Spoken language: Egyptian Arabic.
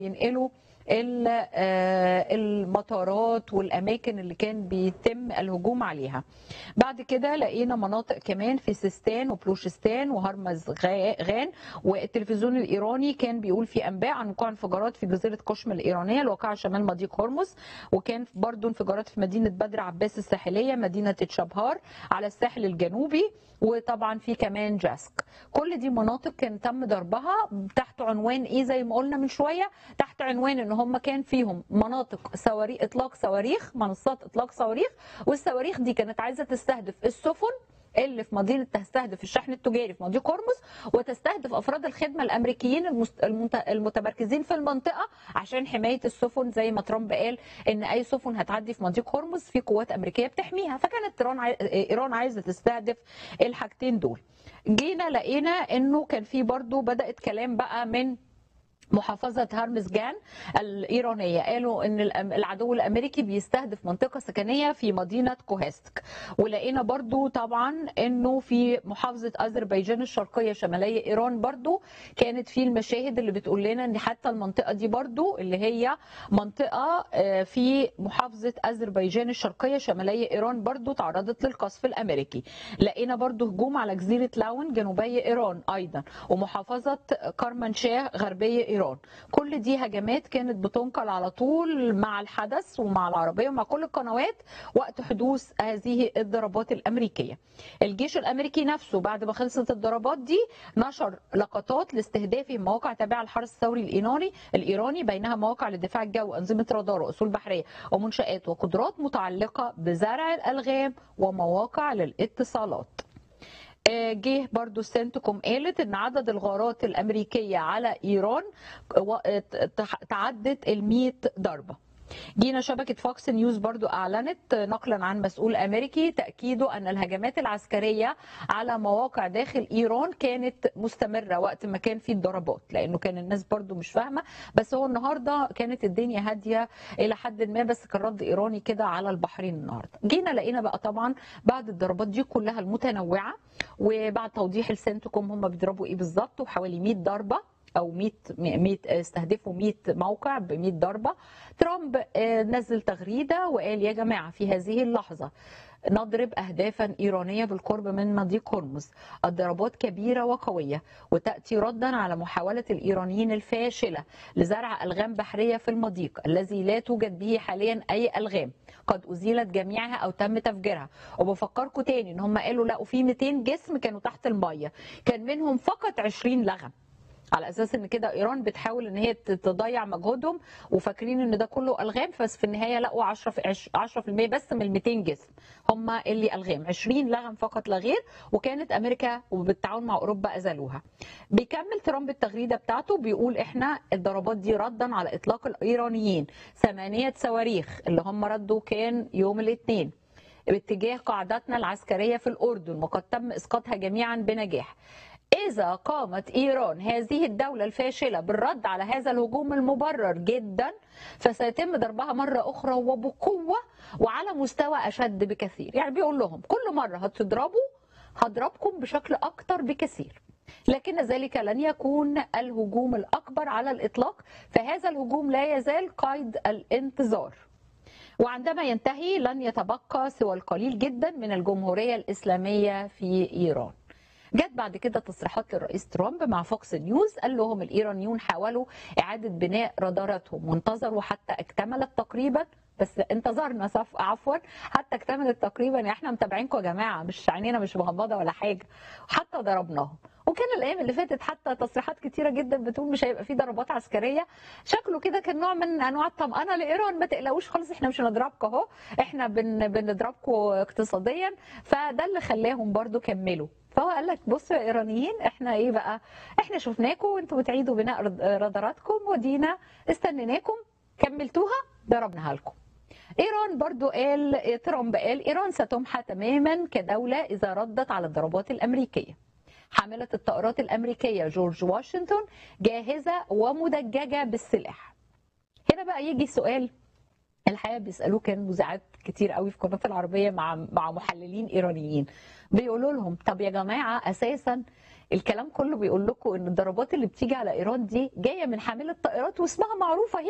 ينقلوا ال- آه، المطارات والاماكن اللي كان بيتم الهجوم عليها بعد كده لقينا مناطق كمان في سيستان وبلوشستان وهرمز غا- غان والتلفزيون الايراني كان بيقول في انباء عن وقوع انفجارات في جزيره قشم الايرانيه الواقعه شمال مضيق هرمز وكان برضو انفجارات في مدينه بدر عباس الساحليه مدينه تشابهار على الساحل الجنوبي وطبعا في كمان جاسك كل دي مناطق كان تم ضربها تحت عنوان ايه زي ما قلنا من شويه تحت عنوان ان هم كان فيهم مناطق صواريخ اطلاق صواريخ منصات اطلاق صواريخ والصواريخ دي كانت عايزه تستهدف السفن اللي في مدينه تستهدف الشحن التجاري في مضيق هرمز وتستهدف افراد الخدمه الامريكيين المست- المت- المتمركزين في المنطقه عشان حمايه السفن زي ما ترامب قال ان اي سفن هتعدي في مضيق هرمز في قوات امريكيه بتحميها فكانت ايران عاي- ايران عايزه تستهدف الحاجتين دول جينا لقينا انه كان في برضو بدات كلام بقى من محافظة هرمزجان الإيرانية قالوا أن الأم- العدو الأمريكي بيستهدف منطقة سكنية في مدينة كوهستك ولقينا برضو طبعا أنه في محافظة أذربيجان الشرقية شمالية إيران برضو كانت في المشاهد اللي بتقول لنا أن حتى المنطقة دي برضو اللي هي منطقة آه، في محافظة أذربيجان الشرقية شمالية إيران برضو تعرضت للقصف الأمريكي لقينا برضو هجوم على جزيرة لاون جنوبية إيران أيضا ومحافظة كرمانشاه غربية إيران كل دي هجمات كانت بتنقل على طول مع الحدث ومع العربية ومع كل القنوات وقت حدوث هذه الضربات الأمريكية الجيش الأمريكي نفسه بعد ما خلصت الضربات دي نشر لقطات لاستهداف مواقع تابعة للحرس الثوري الإيراني الإيراني بينها مواقع للدفاع الجوي أنظمة رادار وأصول بحرية ومنشآت وقدرات متعلقة بزرع الألغام ومواقع للاتصالات آه، جه برضو سنتكم قالت ان عدد الغارات الامريكيه على ايران و- تح- تعدت ال 100 ضربه جينا شبكة فوكس نيوز برضو أعلنت نقلا عن مسؤول أمريكي تأكيده أن الهجمات العسكرية على مواقع داخل إيران كانت مستمرة وقت ما كان في الضربات لأنه كان الناس برضو مش فاهمة بس هو النهاردة كانت الدنيا هادية إلى حد ما بس كان رد إيراني كده على البحرين النهاردة جينا لقينا بقى طبعا بعد الضربات دي كلها المتنوعة وبعد توضيح لسنتكم هم بيضربوا إيه بالظبط وحوالي 100 ضربة او 100 100 استهدفوا 100 موقع ب 100 ضربه ترامب آه، نزل تغريده وقال يا جماعه في هذه اللحظه نضرب اهدافا ايرانيه بالقرب من مضيق هرمز الضربات كبيره وقويه وتاتي ردا على محاوله الايرانيين الفاشله لزرع الغام بحريه في المضيق الذي لا توجد به حاليا اي الغام قد ازيلت جميعها او تم تفجيرها وبفكركم تاني ان هم قالوا لقوا في 200 جسم كانوا تحت الميه كان منهم فقط 20 لغم على اساس ان كده ايران بتحاول ان هي تضيع مجهودهم وفاكرين ان ده كله الغام بس في النهايه لقوا 10 في 10% بس من ال 200 جسم هم اللي الغام 20 لغم فقط لا غير وكانت امريكا وبالتعاون مع اوروبا ازالوها بيكمل ترامب التغريده بتاعته بيقول احنا الضربات دي ردا على اطلاق الايرانيين ثمانيه صواريخ اللي هم ردوا كان يوم الاثنين باتجاه قاعدتنا العسكريه في الاردن وقد تم اسقاطها جميعا بنجاح إذا قامت إيران هذه الدولة الفاشلة بالرد على هذا الهجوم المبرر جدا فسيتم ضربها مرة أخرى وبقوة وعلى مستوى أشد بكثير يعني بيقول لهم كل مرة هتضربوا هضربكم بشكل أكتر بكثير لكن ذلك لن يكون الهجوم الأكبر على الإطلاق فهذا الهجوم لا يزال قيد الانتظار وعندما ينتهي لن يتبقى سوى القليل جدا من الجمهورية الإسلامية في إيران جت بعد كده تصريحات للرئيس ترامب مع فوكس نيوز قال لهم الايرانيون حاولوا اعاده بناء راداراتهم وانتظروا حتى اكتملت تقريبا بس انتظرنا صف عفوا حتى اكتملت تقريبا احنا متابعينكم يا جماعه مش عينينا مش مغمضه ولا حاجه حتى ضربناهم وكان الايام اللي فاتت حتى تصريحات كتيره جدا بتقول مش هيبقى في ضربات عسكريه شكله كده كان نوع من انواع الطمانه لايران ما تقلقوش خالص احنا مش هنضربكم اهو احنا بن بنضربكم اقتصاديا فده اللي خلاهم برضو كملوا فهو قال لك بصوا يا ايرانيين احنا ايه بقى احنا شفناكم وانتم بتعيدوا بناء رد- راداراتكم ودينا استنيناكم كملتوها ضربناها لكم ايران برضو قال ترامب قال ايران ستمحى تماما كدوله اذا ردت على الضربات الامريكيه حامله الطائرات الامريكيه جورج واشنطن جاهزه ومدججه بالسلاح هنا بقى يجي سؤال الحقيقه بيسالوه كان مذيعات كتير قوي في قناه العربيه مع مع محللين ايرانيين بيقولوا لهم طب يا جماعه اساسا الكلام كله بيقول لكم ان الضربات اللي بتيجي على ايران دي جايه من حامله طائرات واسمها معروفه